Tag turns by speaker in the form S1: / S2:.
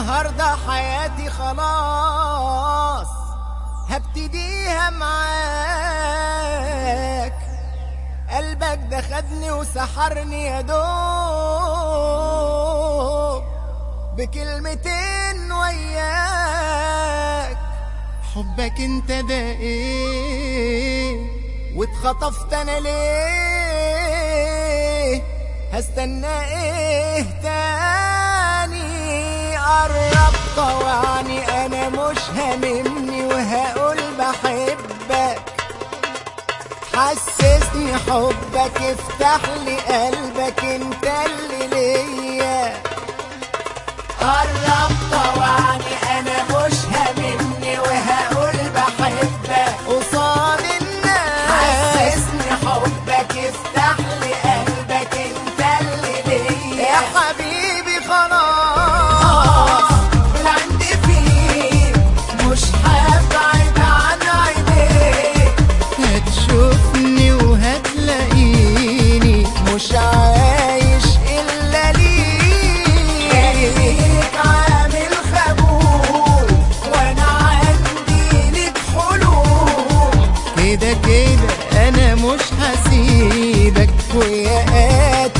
S1: النهاردة حياتي خلاص هبتديها معاك قلبك ده خدني وسحرني يا دوب بكلمتين وياك حبك انت ده ايه واتخطفت انا ليه هستنى ايه تاني قرب طوعني انا مش هاممني وهقول بحبك حسسني حبك افتح لي قلبك انت اللي ليا قرب طوعني انا مش هاممني وهقول بحبك قصاد الناس حسسني حبك افتح لي قلبك انت اللي ليا يا حبيبي خلاص بالعند فيك مش هبعد عن عينيك هتشوفني وهتلاقيني مش عايش الا ليك عامل خبول وانا عندي لك حلول كده كده انا مش هسيبك ويا قاتل